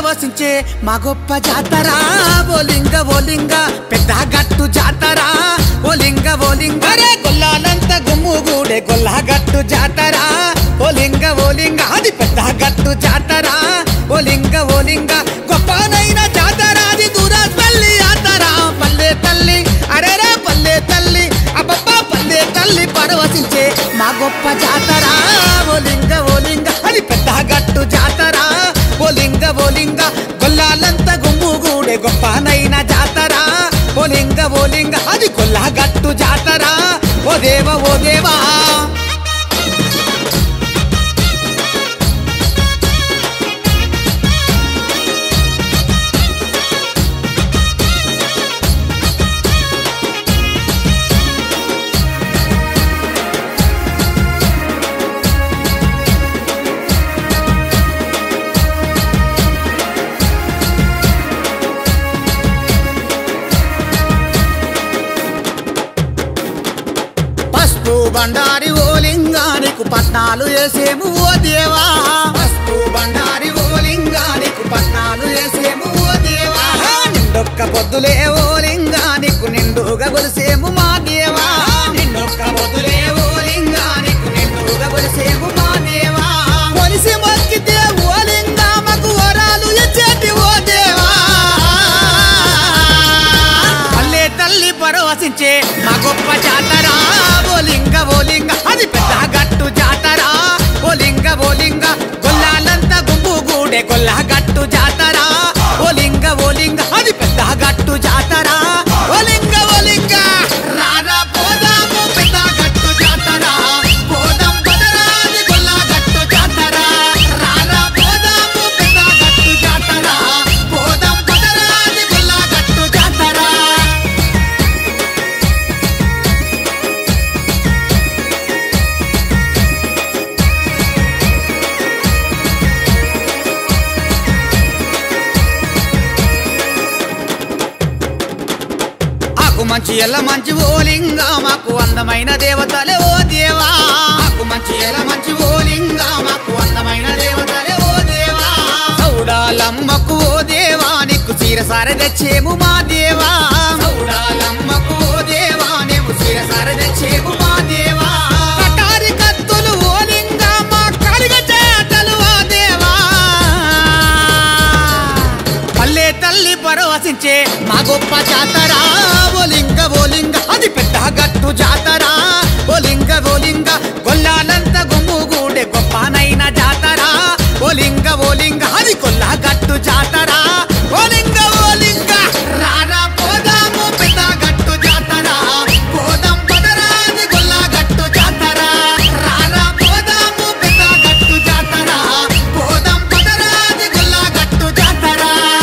పరవశించే మా గొప్ప జాతర ఓలింగ ఓలింగ పెద్ద గట్టు జాతర ఓలింగ ఓలింగ రే గొల్లాలంత గుమ్ముగూడే గొల్ల గట్టు జాతర ఓలింగ ఓలింగ అది పెద్ద గట్టు జాతర ఓలింగ ఓలింగ గొప్పనైన జాతర అది దూరాపల్లి జాతర పల్లె తల్లి అరేరే పల్లె తల్లి అబ్బబ్బా పల్లె తల్లి పరవశించే మా గొప్ప జాతర ఓలింగ ఓలింగ అది పెద్ద గట్టు జాతర ఓలింగ ఓలింగ గొల్లాలంత గుమ్ముగూడే గొప్పనైన జాతర ఓలింగ ఓలింగ అది గొల్ల గట్టు జాతర ఓ దేవ ఓ దేవా పసుపు బండారి ఓ లింగానికి పట్నాలు వేసేము ఓ దేవా పసుపు బండారి ఓ లింగానికి పట్నాలు వేసేము ఓ దేవా నిండొక్క పొద్దులే ఓ లింగానికి నిండుగా గొలిసేము మా దేవా నిండొక్క పొద్దులే ఓ లింగానికి నిండుగా గొలిసేము మా దేవా కొలిసి మొక్కితే ఓ లింగామకు వరాలు ఇచ్చేటి ఓ దేవా పల్లె తల్లి పరవశించే మా గొప్ప జాతర ఓలింగ ఓలింగ అది పెద్ద గట్టు జాతర ఓలింగ ఓలింగ గొల్లాలంత గుంపు గూడే గొల్ల గట్టు జాతర ఓలింగ ఓలింగ అది పెద్ద గట్టు జాతర ఓలింగ ఓలింగ రారా పోదాము పెద్ద గట్టు జాతర పోదాం పదరాది గొల్ల గట్టు జాతర రారా పోదాము పెద్ద గట్టు జాతర పోదాం పదరాది గొల్ల గట్టు జాతర ఆకు మంచి ఎల్ల మంచి ఓలింగ మాకు అందమైన దేవతలే ఓ దేవా ఆకు మంచి ఎల్ల మంచి ఓలింగ మాకు అందమైన దేవతలే ఓ దేవా సౌడాలమ్మకు ఓ దేవా నీకు చీరసార తెచ్చేము మా దేవా సౌడాలమ్మకు ఓ దేవా నీకు చీరసార తెచ్చేము మా దేవా కటారి కత్తులు ఓలింగ మా కాలిగ చేతలు ఓ దేవా పల్లె తల్లి పరవశించే మా గొప్ప జాతర ఓలింగ ఓలింగ అది పెద్ద గట్టు జాతర ఓలింగ ఓలింగ గొల్లాలంత గుమ్ము గూడే గొప్పనైన జాతర ఓలింగ ఓలింగ అది కొల్ల గట్టు జాతర ఓలింగ ఓలింగ రారా పోదాము పెద్ద గట్టు జాతర పోదాం పదరాది గొల్ల గట్టు జాతర రారా పోదాము పెద్ద గట్టు జాతర పోదాం పదరాది గొల్ల గట్టు జాతర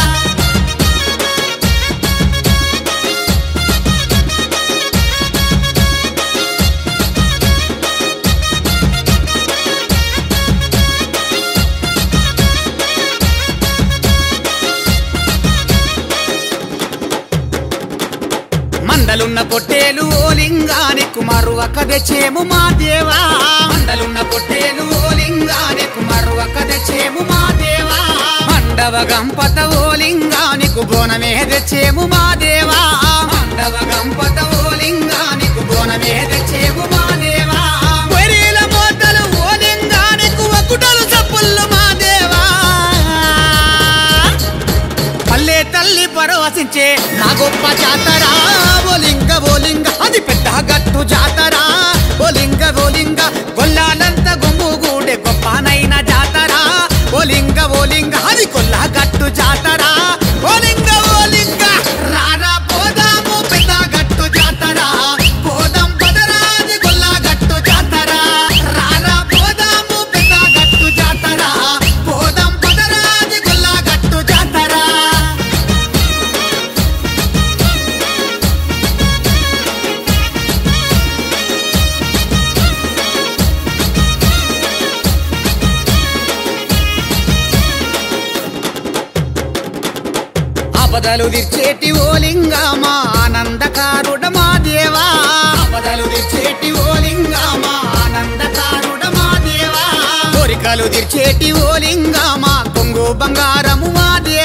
మందలున్న పొట్టేలు ఓ లింగాని కుమారు అక్క తెచ్చేము మా దేవా మందలున్న పొట్టేలు ఓ లింగాని కుమారు అక్క తెచ్చేము మా దేవా మండవ గంపత ఓ లింగానికి బోనమే తెచ్చేము మా దేవా మండవ గంపత ఓ లింగానికి బోనమే తెచ్చేము మా దేవా పొరీల మోతలు ఓ లింగానికి ఒక్కుటలు చప్పుళ్ళు మా దేవా పల్లె తల్లి పరవశించే నా గొప్ప జాతర ఓలింగ ఓలింగ అది పెద్ద గట్టు జాతర ఓలింగ ఓలింగ గొల్లాలంత గుమ్ము గూడే గొప్పనైన జాతర ఓలింగ ఓలింగ అది కొల్ల గట్టు జాతర ఓలింగ ఓలింగ రారా పోదాము పెద్ద గట్టు జాతర పోదాం పదరాది గొల్ల గట్టు జాతర రారా పోదాము పెద్ద గట్టు జాతర పోదాం పదరాది గొల్ల గట్టు జాతర ఆపదలు తీర్చేటి ఓ లింగమా ఆనందకారుడ మా దేవా ఆపదలు తీర్చేటి ఓ లింగమా ఆనందకారుడ మా దేవా కోరికలు తీర్చేటి ఓ లింగమా కొంగు బంగారము మా దేవా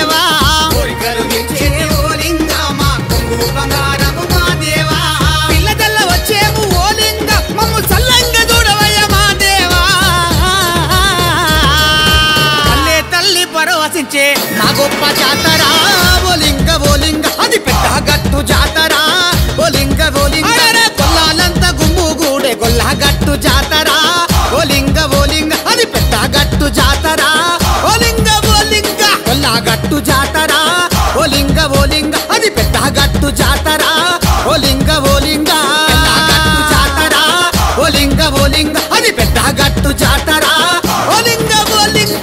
గట్టు జాతర ఓలింగ ఓలింగ అది పెద్ద గట్టు జాతర ఓలింగ ఓలింగ కొల్లా గట్టు జాతర ఓలింగ ఓలింగ అది పెద్ద గట్టు జాతర ఓలింగ ఓలింగ పెద్ద గట్టు జాతర ఓలింగ ఓలింగ అది పెద్ద గట్టు జాతర ఓలింగ ఓలింగ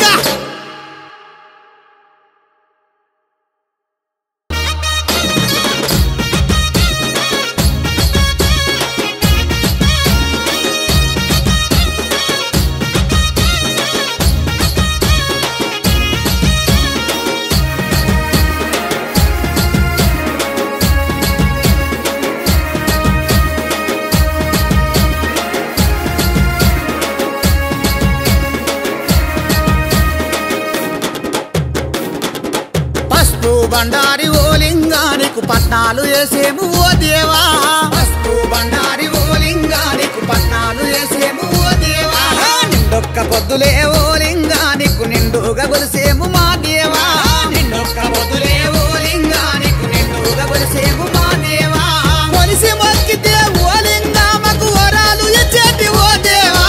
పసుపు బండారి ఓ లింగానికి పట్నాలు వేసేము ఓ దేవా పసుపు బండారి ఓ లింగానికి పట్నాలు వేసేము ఓ దేవా నిండొక్క పొద్దులే ఓ లింగానికి నిండుగా గొలిసేము మా దేవా నిండొక్క పొద్దులే ఓ లింగానికి నిండుగా గొలిసేము మా దేవా కొలిసి మొక్కితే ఓ లింగామకు వరాలు ఇచ్చేటి ఓ దేవా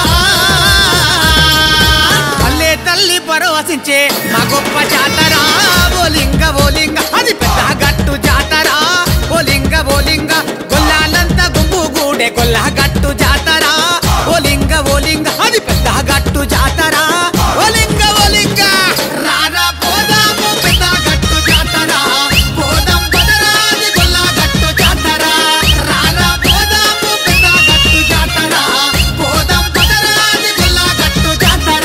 పల్లె తల్లి పరవశించే మా గొప్ప జాతర ఓలింగ ఓలింగ అది పెద్ద గట్టు జాతర ఓలింగ ఓలింగ గొల్లాలంత గుంపు గూడే గొల్ల గట్టు జాతర ఓలింగ ఓలింగ అది పెద్ద గట్టు జాతర ఓలింగ ఓలింగ రారా పోదాము పెద్ద గట్టు జాతర పోదాం పదరాది గొల్ల గట్టు జాతర రారా పోదాము పెద్ద గట్టు జాతర పోదాం పదరాది గొల్ల గట్టు జాతర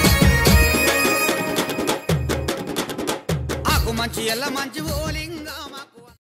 ఆకు మంచి ఎల్ల మంచి ఓలింగ